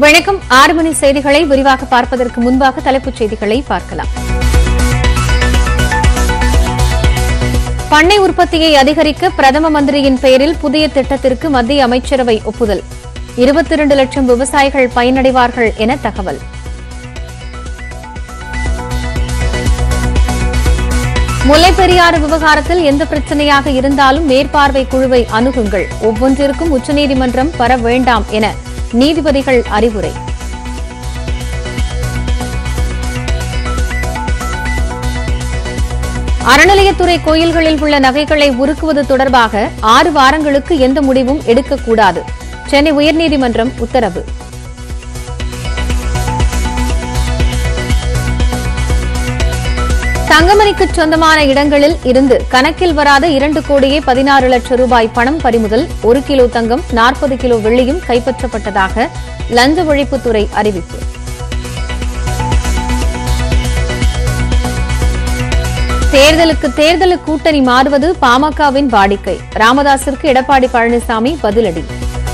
வணக்கம் ஆறு மணி செய்திகளை விரிவாக பார்ப்பதற்கு முன்பாக தலைப்புச் செய்திகளை பார்க்கலாம் பண்ணை உற்பத்தியை அதிகரிக்க பிரதம மந்திரியின் பெயரில் புதிய திட்டத்திற்கு மத்திய அமைச்சரவை ஒப்புதல் இருபத்தி இரண்டு லட்சம் விவசாயிகள் பயனடைவார்கள் என தகவல் முல்லைப் பெரியாறு விவகாரத்தில் எந்த பிரச்சனையாக இருந்தாலும் மேற்பார்வை குழுவை அணுகுங்கள் ஒவ்வொன்றிற்கும் உச்சநீதிமன்றம் வர வேண்டாம் என நீதிபதிகள் அறிவுரை அறநிலையத்துறை கோயில்களில் உள்ள நகைகளை உருக்குவது தொடர்பாக ஆறு வாரங்களுக்கு எந்த முடிவும் எடுக்கக்கூடாது சென்னை உயர்நீதிமன்றம் உத்தரவு தங்கமணிக்கு சொந்தமான இடங்களில் இருந்து கணக்கில் வராத இரண்டு கோடியே பதினாறு லட்சம் ரூபாய் பணம் பறிமுதல் ஒரு கிலோ தங்கம் நாற்பது கிலோ வெள்ளியும் கைப்பற்றப்பட்டதாக லஞ்ச ஒழிப்புத்துறை அறிவிப்பு தேர்தலுக்கு தேர்தல் கூட்டணி மாறுவது பாமகவின் வாடிக்கை ராமதாசிற்கு எடப்பாடி பழனிசாமி பதிலடி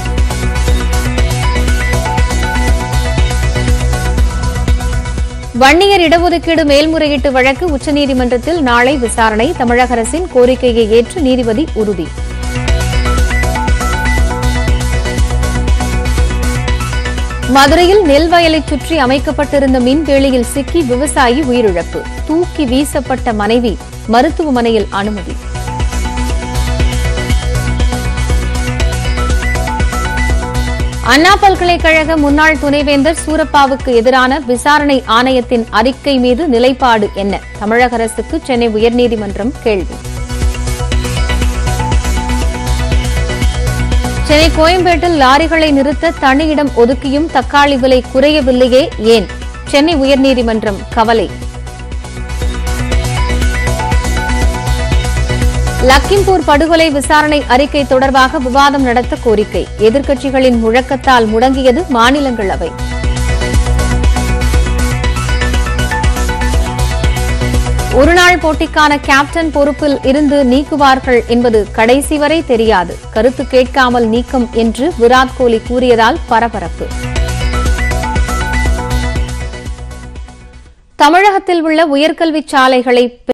வன்னியர் இடஒதுக்கீடு மேல்முறையீட்டு வழக்கு உச்சநீதிமன்றத்தில் நாளை விசாரணை தமிழக அரசின் கோரிக்கையை ஏற்று நீதிபதி உறுதி மதுரையில் நெல் வயலைச் சுற்றி அமைக்கப்பட்டிருந்த மின்வேலியில் சிக்கி விவசாயி உயிரிழப்பு தூக்கி வீசப்பட்ட மனைவி மருத்துவமனையில் அனுமதி அண்ணா பல்கலைக்கழக முன்னாள் துணைவேந்தர் சூரப்பாவுக்கு எதிரான விசாரணை ஆணையத்தின் அறிக்கை மீது நிலைப்பாடு என்ன தமிழக அரசுக்கு சென்னை உயர்நீதிமன்றம் கேள்வி சென்னை கோயம்பேட்டில் லாரிகளை நிறுத்த தனி இடம் ஒதுக்கியும் தக்காளி விலை குறையவில்லையே ஏன் சென்னை உயர்நீதிமன்றம் கவலை லக்கிம்பூர் படுகொலை விசாரணை அறிக்கை தொடர்பாக விவாதம் நடத்த கோரிக்கை எதிர்க்கட்சிகளின் முழக்கத்தால் முடங்கியது மாநிலங்களவை ஒருநாள் போட்டிக்கான கேப்டன் பொறுப்பில் இருந்து நீக்குவார்கள் என்பது கடைசி வரை தெரியாது கருத்து கேட்காமல் நீக்கம் என்று விராட் கோலி கூறியதால் பரபரப்பு தமிழகத்தில் உள்ள உயர்கல்வி சாலைகளை